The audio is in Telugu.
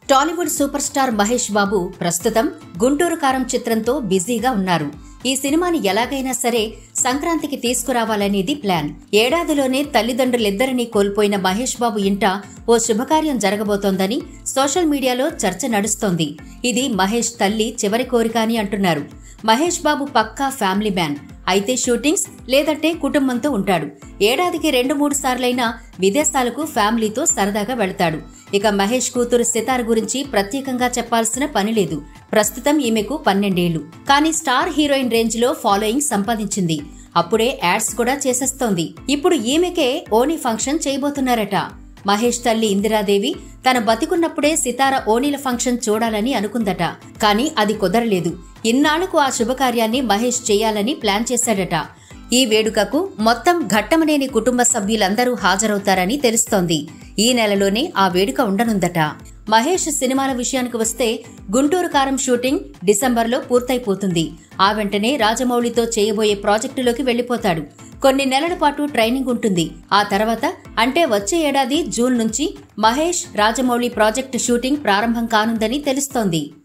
టాలీవుడ్ సూపర్ స్టార్ మహేష్ బాబు ప్రస్తుతం గుంటూరు కారం చిత్రంతో బిజీగా ఉన్నారు ఈ సినిమాని ఎలాగైనా సరే సంక్రాంతికి తీసుకురావాలనేది ప్లాన్ ఏడాదిలోనే తల్లిదండ్రులిద్దరినీ కోల్పోయిన మహేష్ బాబు ఇంట ఓ శుభకార్యం జరగబోతోందని సోషల్ మీడియాలో చర్చ నడుస్తోంది ఇది మహేష్ తల్లి చివరి కోరిక అని అంటున్నారు మహేష్ బాబు పక్కా ఫ్యామిలీ మ్యాన్ అయితే షూటింగ్స్ లేదంటే కుటుంబంతో ఉంటాడు ఏడాదికి రెండు మూడు సార్లైనా విదేశాలకు ఫ్యామిలీతో సరదాగా వెళతాడు ఇక మహేష్ కూతురు సితార్ గురించి ప్రత్యేకంగా చెప్పాల్సిన పని లేదు ప్రస్తుతం ఈమెకు పన్నెండేళ్లు కానీ స్టార్ హీరోయిన్ రేంజ్ లో ఫాలోయింగ్ సంపాదించింది అప్పుడే యాడ్స్ కూడా చేసేస్తోంది ఇప్పుడు ఈమెకే ఓనీ ఫంక్షన్ చేయబోతున్నారట మహేష్ తల్లి ఇందిరాదేవి తన బతికున్నప్పుడే సితార ఓణీల ఫంక్షన్ చూడాలని అనుకుందట కానీ అది కుదరలేదు ఇన్నాళ్లకు ఆ శుభకార్యాన్ని మహేష్ చేయాలని ప్లాన్ చేశాడట ఈ వేడుకకు మొత్తం ఘట్టమనేని కుటుంబ సభ్యులందరూ హాజరవుతారని తెలుస్తోంది ఈ నెలలోనే ఆ వేడుక ఉండనుందట మహేష్ సినిమాల విషయానికి వస్తే గుంటూరు కారం షూటింగ్ డిసెంబర్లో పూర్తయిపోతుంది ఆ వెంటనే రాజమౌళితో చేయబోయే ప్రాజెక్టులోకి వెళ్లిపోతాడు కొన్ని నెలల పాటు ట్రైనింగ్ ఉంటుంది ఆ తర్వాత అంటే వచ్చే ఏడాది జూన్ నుంచి మహేష్ రాజమౌళి ప్రాజెక్టు షూటింగ్ ప్రారంభం కానుందని తెలుస్తోంది